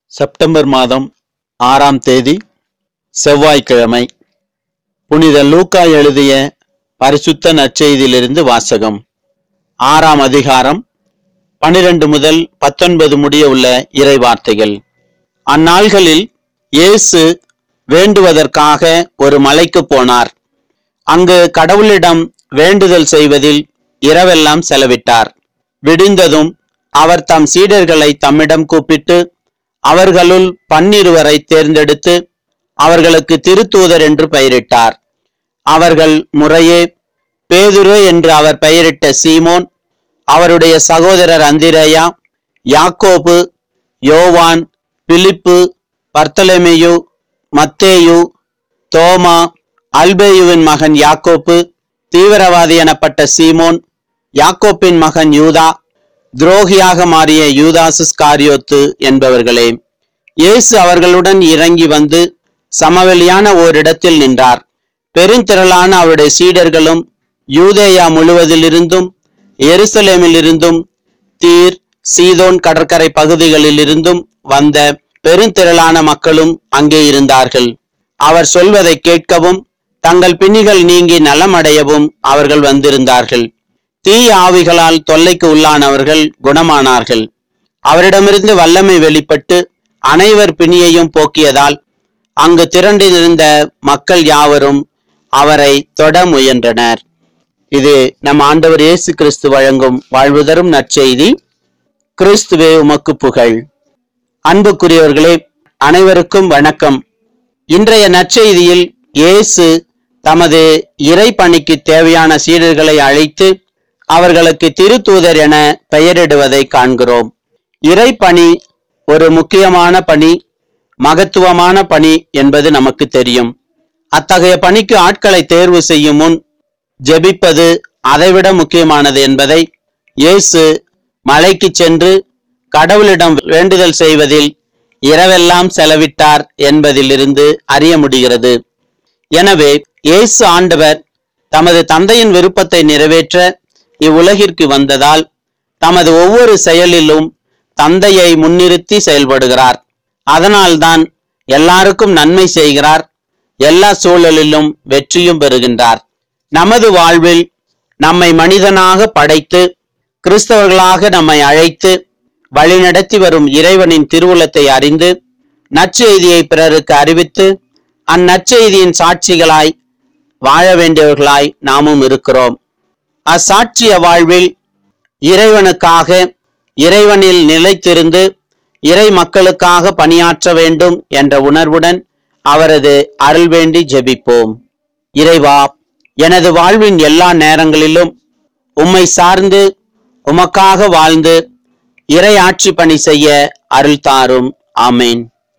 September மாதம் ஆறாம் தேதி செவ்வாய்க்கிழமை புனித லூக்கா எழுதிய பரிசுத்த நற்செய்தியிலிருந்து வாசகம் ஆறாம் அதிகாரம் பனிரெண்டு முதல் பத்தொன்பது முடிய உள்ள இறை வார்த்தைகள் அந்நாள்களில் இயேசு வேண்டுவதற்காக ஒரு மலைக்கு போனார் அங்கு கடவுளிடம் வேண்டுதல் செய்வதில் இரவெல்லாம் செலவிட்டார் விடிந்ததும் அவர் தம் சீடர்களை தம்மிடம் கூப்பிட்டு அவர்களுள் பன்னிருவரை தேர்ந்தெடுத்து அவர்களுக்கு திருத்தூதர் என்று பெயரிட்டார் அவர்கள் முறையே பேதுரு என்று அவர் பெயரிட்ட சீமோன் அவருடைய சகோதரர் அந்திரேயா யாக்கோபு யோவான் பிலிப்பு பர்த்தலமேயு மத்தேயு தோமா அல்பேயுவின் மகன் யாக்கோப்பு தீவிரவாதி எனப்பட்ட சீமோன் யாக்கோப்பின் மகன் யூதா துரோகியாக மாறிய யூதாசஸ் காரியோத்து என்பவர்களே இயேசு அவர்களுடன் இறங்கி வந்து சமவெளியான ஓரிடத்தில் நின்றார் பெருந்திரளான அவருடைய சீடர்களும் யூதேயா முழுவதிலிருந்தும் எருசலேமிலிருந்தும் தீர் சீதோன் கடற்கரை பகுதிகளிலிருந்தும் வந்த பெருந்திரளான மக்களும் அங்கே இருந்தார்கள் அவர் சொல்வதை கேட்கவும் தங்கள் பிணிகள் நீங்கி நலமடையவும் அவர்கள் வந்திருந்தார்கள் தீய ஆவிகளால் தொல்லைக்கு உள்ளானவர்கள் குணமானார்கள் அவரிடமிருந்து வல்லமை வெளிப்பட்டு அனைவர் பிணியையும் போக்கியதால் அங்கு திரண்டிருந்த மக்கள் யாவரும் அவரை தொட முயன்றனர் இது நம் ஆண்டவர் இயேசு கிறிஸ்து வழங்கும் வாழ்வு தரும் நற்செய்தி கிறிஸ்துவே உமக்கு புகழ் அன்புக்குரியவர்களே அனைவருக்கும் வணக்கம் இன்றைய நற்செய்தியில் இயேசு தமது இறை பணிக்கு தேவையான சீடர்களை அழைத்து அவர்களுக்கு திருத்தூதர் என பெயரிடுவதை காண்கிறோம் இறைப்பணி ஒரு முக்கியமான பணி மகத்துவமான பணி என்பது நமக்கு தெரியும் அத்தகைய பணிக்கு ஆட்களை தேர்வு செய்யும் முன் ஜெபிப்பது அதைவிட முக்கியமானது என்பதை இயேசு மலைக்கு சென்று கடவுளிடம் வேண்டுதல் செய்வதில் இரவெல்லாம் செலவிட்டார் என்பதிலிருந்து அறிய முடிகிறது எனவே இயேசு ஆண்டவர் தமது தந்தையின் விருப்பத்தை நிறைவேற்ற இவ்வுலகிற்கு வந்ததால் தமது ஒவ்வொரு செயலிலும் தந்தையை முன்னிறுத்தி செயல்படுகிறார் அதனால்தான் எல்லாருக்கும் நன்மை செய்கிறார் எல்லா சூழலிலும் வெற்றியும் பெறுகின்றார் நமது வாழ்வில் நம்மை மனிதனாக படைத்து கிறிஸ்தவர்களாக நம்மை அழைத்து வழிநடத்தி வரும் இறைவனின் திருவுளத்தை அறிந்து நற்செய்தியை பிறருக்கு அறிவித்து அந்நற்செய்தியின் சாட்சிகளாய் வாழ வேண்டியவர்களாய் நாமும் இருக்கிறோம் அச்சாட்சிய வாழ்வில் இறைவனுக்காக இறைவனில் நிலைத்திருந்து இறை மக்களுக்காக பணியாற்ற வேண்டும் என்ற உணர்வுடன் அவரது அருள் வேண்டி ஜெபிப்போம் இறைவா எனது வாழ்வின் எல்லா நேரங்களிலும் உம்மை சார்ந்து உமக்காக வாழ்ந்து இறை ஆட்சி பணி செய்ய அருள் தாரும் ஆமேன்